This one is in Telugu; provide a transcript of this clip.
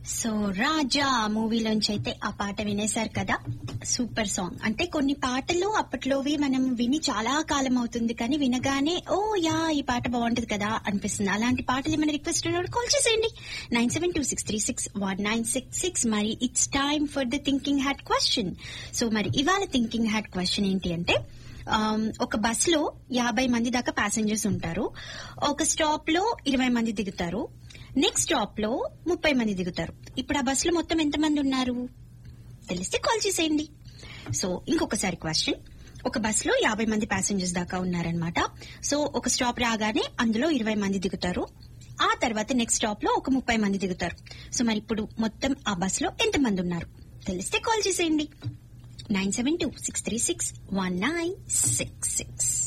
సో రాజా మూవీలోంచి అయితే ఆ పాట వినేశారు కదా సూపర్ సాంగ్ అంటే కొన్ని పాటలు అప్పట్లోవి మనం విని చాలా కాలం అవుతుంది కానీ వినగానే ఓ యా ఈ పాట బాగుంటది కదా అనిపిస్తుంది అలాంటి పాటలు ఏమైనా రిక్వెస్ట్ కాల్ చేసేయండి nine seven two six three six one nine six six మరి it's time for the thinking hat question so మరి ఇవాళ థింకింగ్ హ్యాడ్ క్వశ్చన్ ఏంటి అంటే ఆమ్, ఒక బస్ లో యాభై మంది దాకా ప్యాసింజర్స్ ఉంటారు ఒక స్టాప్ లో ఇరవై మంది దిగుతారు నెక్స్ట్ స్టాప్ లో ముప్పై మంది దిగుతారు ఇప్పుడు ఆ బస్ లో మొత్తం ఎంత మంది ఉన్నారు తెలిస్తే కాల్ చేసేయండి సో ఇంకొకసారి క్వశ్చన్ ఒక బస్ లో యాభై మంది ప్యాసింజర్స్ దాకా ఉన్నారనమాట సో ఒక స్టాప్ రాగానే అందులో ఇరవై మంది దిగుతారు ఆ తర్వాత నెక్స్ట్ స్టాప్ లో ఒక ముప్పై మంది దిగుతారు సో మరి ఇప్పుడు మొత్తం ఆ బస్ లో ఎంత మంది ఉన్నారు తెలిస్తే కాల్ చేసేయండి nine seven two six three six one nine six six